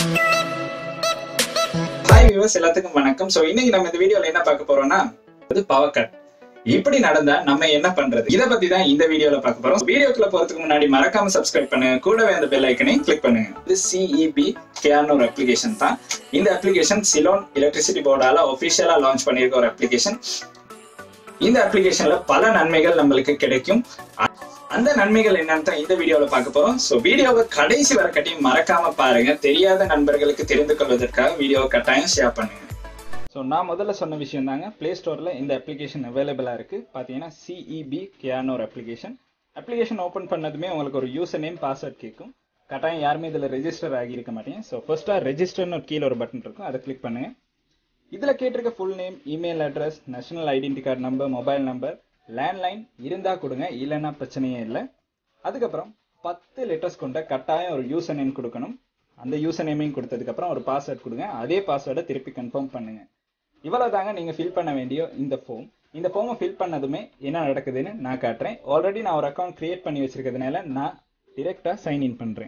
hi viewers எல்லாத்துக்கும் வணக்கம் so இன்னைக்கு நம்ம இந்த வீடியோல என்ன பார்க்க போறோம்னா அது பவர் கட் இப்படி நடந்தா நம்ம என்ன பண்றது இத பத்தி தான் இந்த வீடியோல பார்க்க போறோம் வீடியோக்குள்ள போறதுக்கு முன்னாடி மறக்காம சப்ஸ்கிரைப் பண்ணுங்க கூடவே அந்த பெல் ஐக்கனையும் கிளிக் பண்ணுங்க இது சிஇபி கேர்னு ஒரு அப்ளிகேஷன் தான் இந்த அப்ளிகேஷன் சிலோன் எலக்ட்ரிசிட்டி போர்டால ஒபிஷியலா லான்ச் பண்ணியிருக்க ஒரு அப்ளிகேஷன் இந்த அப்ளிகேஷன்ல பல நன்மைகள் நம்மளுக்கு கிடைக்கும் அந்த நன்மைகள் என்னன்னு தான் இந்த வீடியோல பார்க்க போறோம் சோ வீடியோவை கடைசி வரை கட்டியும் மறக்காம பாருங்க தெரியாத நண்பர்களுக்கு தெரிந்து கொள்வதற்காக வீடியோவை கட்டாயம் ஷேர் பண்ணுங்க ஸோ நான் முதல்ல சொன்ன விஷயம் தாங்க ப்ளே ஸ்டோரில் இந்த அப்ளிகேஷன் அவைலபிளாக இருக்குது பார்த்தீங்கன்னா சிஇபி கேன்னு ஒரு அப்ளிகேஷன் அப்ளிகேஷன் ஓப்பன் பண்ணதுமே உங்களுக்கு ஒரு யூசர் நேம் பாஸ்வேர்ட் கேட்கும் கட்டாயம் யாருமே இதில் ரெஜிஸ்டர் ஆகியிருக்க மாட்டீங்க ஸோ ஃபர்ஸ்ட்டாக ரெஜிஸ்டர்னு ஒரு கீழே ஒரு பட்டன் இருக்கும் அதை கிளிக் பண்ணுங்க இதில் கேட்டிருக்க full name email address national identity card number mobile number landline இருந்தால் கொடுங்க இல்லைன்னா பிரச்சனையே இல்லை அதுக்கப்புறம் பத்து லெட்டர்ஸ் கொண்ட கட்டாயம் ஒரு யூசர் நேம் கொடுக்கணும் அந்த யூசர் நேமையும் கொடுத்ததுக்கப்புறம் ஒரு பாஸ்வேர்ட் கொடுங்க அதே பாஸ்வேர்டை திருப்பி கன்ஃபார்ம் பண்ணுங்க இவ்வளவு தாங்க நீங்க ஃபில் பண்ண வேண்டிய இந்த ஃபார்ம் இந்த ஃபார்மை ஃபில் பண்ணதுமே என்ன நடக்குதுன்னு நான் காட்டுறேன் ஆல்ரெடி நான் ஒரு அக்கௌண்ட் கிரியேட் பண்ணி வச்சிருக்கிறதுனால நான் டிரெக்டா சைன் இன் பண்றேன்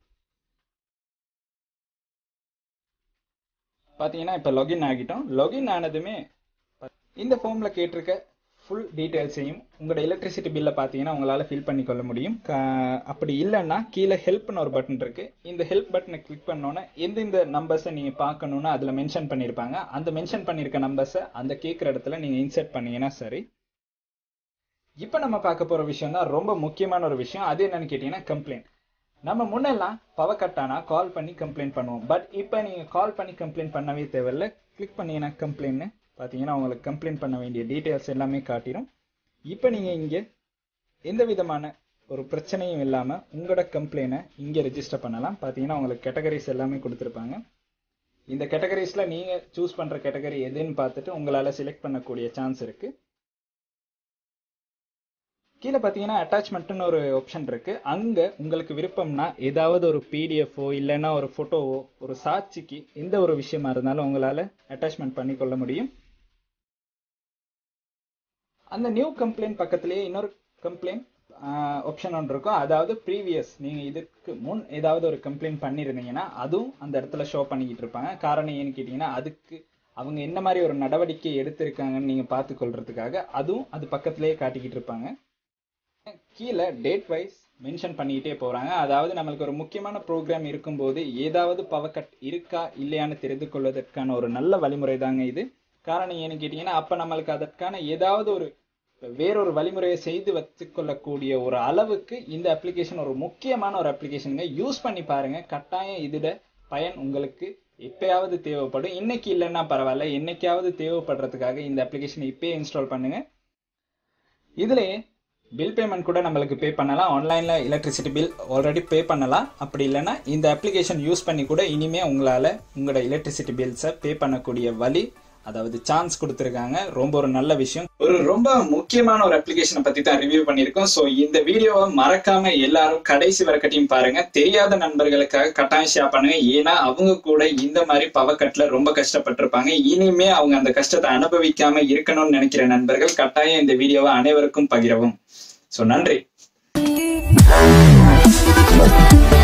பாத்தீங்கன்னா இப்ப லாகின் ஆகிட்டோம் லாகின் ஆனதுமே இந்த ஃபார்ம்ல கேட்டிருக்க ஃபுல் டீடைல்ஸையும் உங்களோட எலக்ட்ரிசிட்டி பில்லை பார்த்தீங்கன்னா உங்களால் ஃபில் பண்ணி கொள்ள முடியும் க- அப்படி இல்லைன்னா கீழே ஹெல்ப்னு ஒரு பட்டன் இருக்கு இந்த ஹெல்ப் பட்டனை கிளிக் பண்ணோன்னே எந்தெந்த நம்பர்ஸை நீங்கள் பார்க்கணும்னு அதில் மென்ஷன் பண்ணியிருப்பாங்க அந்த மென்ஷன் பண்ணியிருக்க நம்பர்ஸை அந்த கேட்குற இடத்துல நீங்கள் இன்சர்ட் பண்ணீங்கன்னா சரி இப்போ நம்ம பார்க்க போகிற விஷயம் தான் ரொம்ப முக்கியமான ஒரு விஷயம் அது என்னன்னு கேட்டிங்கன்னா கம்ப்ளைண்ட் நம்ம முன்னெல்லாம் பவர் கட் ஆனா கால் பண்ணி கம்ப்ளைண்ட் பண்ணுவோம் பட் இப்போ நீங்கள் கால் பண்ணி கம்ப்ளைண்ட் பண்ணவே தேவையில்ல கிளிக் பண்ணீங்கன்னா கம்ப்ளைண்ட்னு பார்த்தீங்கன்னா உங்களுக்கு கம்ப்ளைண்ட் பண்ண வேண்டிய டீட்டெயில்ஸ் எல்லாமே காட்டிடும் இப்போ நீங்கள் இங்கே எந்த விதமான ஒரு பிரச்சனையும் இல்லாமல் உங்களோட கம்ப்ளைண்ட்டை இங்கே ரெஜிஸ்டர் பண்ணலாம் பார்த்தீங்கன்னா உங்களுக்கு கேட்டகரிஸ் எல்லாமே கொடுத்துருப்பாங்க இந்த கேட்டகரிஸில் நீங்கள் சூஸ் பண்ணுற கேட்டகரி எதுன்னு பார்த்துட்டு உங்களால் செலக்ட் பண்ணக்கூடிய சான்ஸ் இருக்குது கீழே பார்த்தீங்கன்னா அட்டாச்மெண்ட்னு ஒரு ஆப்ஷன் இருக்கு அங்க உங்களுக்கு விருப்பம்னா ஏதாவது ஒரு பிடிஎஃபோ இல்லைன்னா ஒரு போட்டோவோ ஒரு சாட்சிக்கு எந்த ஒரு விஷயமா இருந்தாலும் உங்களால அட்டாச்மெண்ட் பண்ணி கொள்ள முடியும் அந்த நியூ கம்ப்ளைண்ட் பக்கத்திலேயே இன்னொரு கம்ப்ளைண்ட் ஆப்ஷன் ஒன்று இருக்கும் அதாவது ப்ரீவியஸ் நீங்க இதுக்கு முன் ஏதாவது ஒரு கம்ப்ளைண்ட் பண்ணியிருந்தீங்கன்னா அதுவும் அந்த இடத்துல ஷோ பண்ணிக்கிட்டு இருப்பாங்க காரணம் ஏன்னு கேட்டீங்கன்னா அதுக்கு அவங்க என்ன மாதிரி ஒரு நடவடிக்கை எடுத்திருக்காங்கன்னு நீங்க பார்த்து கொள்றதுக்காக அதுவும் அது பக்கத்திலேயே காட்டிக்கிட்டு இருப்பாங்க கீழே டேட் வைஸ் மென்ஷன் பண்ணிக்கிட்டே போறாங்க அதாவது நம்மளுக்கு ஒரு முக்கியமான ப்ரோக்ராம் இருக்கும்போது ஏதாவது பவர் கட் இருக்கா இல்லையான்னு தெரிந்து கொள்வதற்கான ஒரு நல்ல வழிமுறை தாங்க இது காரணம் ஏன்னு கேட்டீங்கன்னா அப்ப நம்மளுக்கு அதற்கான ஏதாவது ஒரு வேறொரு வழிமுறையை செய்து வச்சுக்கொள்ளக்கூடிய ஒரு அளவுக்கு இந்த அப்ளிகேஷன் ஒரு முக்கியமான ஒரு அப்ளிகேஷனுங்க யூஸ் பண்ணி பாருங்க கட்டாயம் இதோட பயன் உங்களுக்கு எப்பயாவது தேவைப்படும் இன்னைக்கு இல்லைன்னா பரவாயில்ல என்னைக்காவது தேவைப்படுறதுக்காக இந்த அப்ளிகேஷனை இப்பயே இன்ஸ்டால் பண்ணுங்க இதுலயே பில் பேமெண்ட் கூட நம்மளுக்கு பே பண்ணலாம் ஆன்லைன்ல எலக்ட்ரிசிட்டி பில் ஆல்ரெடி பே பண்ணலாம் அப்படி இல்லைன்னா இந்த அப்ளிகேஷன் யூஸ் பண்ணி கூட இனிமே உங்களால உங்களோட எலக்ட்ரிசிட்டி பில்ஸை பே பண்ணக்கூடிய வழி அதாவது சான்ஸ் கொடுத்துருக்காங்க ரொம்ப ஒரு நல்ல விஷயம் ஒரு ரொம்ப முக்கியமான ஒரு அப்ளிகேஷனை பத்தி தான் ரிவ்யூ பண்ணியிருக்கோம் ஸோ இந்த வீடியோவை மறக்காம எல்லாரும் கடைசி வரைக்கட்டையும் பாருங்க தெரியாத நண்பர்களுக்காக கட்டாயம் ஷேர் பண்ணுங்க ஏன்னா அவங்க கூட இந்த மாதிரி பவர் கட்ல ரொம்ப கஷ்டப்பட்டிருப்பாங்க இனிமே அவங்க அந்த கஷ்டத்தை அனுபவிக்காம இருக்கணும்னு நினைக்கிற நண்பர்கள் கட்டாயம் இந்த வீடியோவை அனைவருக்கும் பகிரவும் ஸோ நன்றி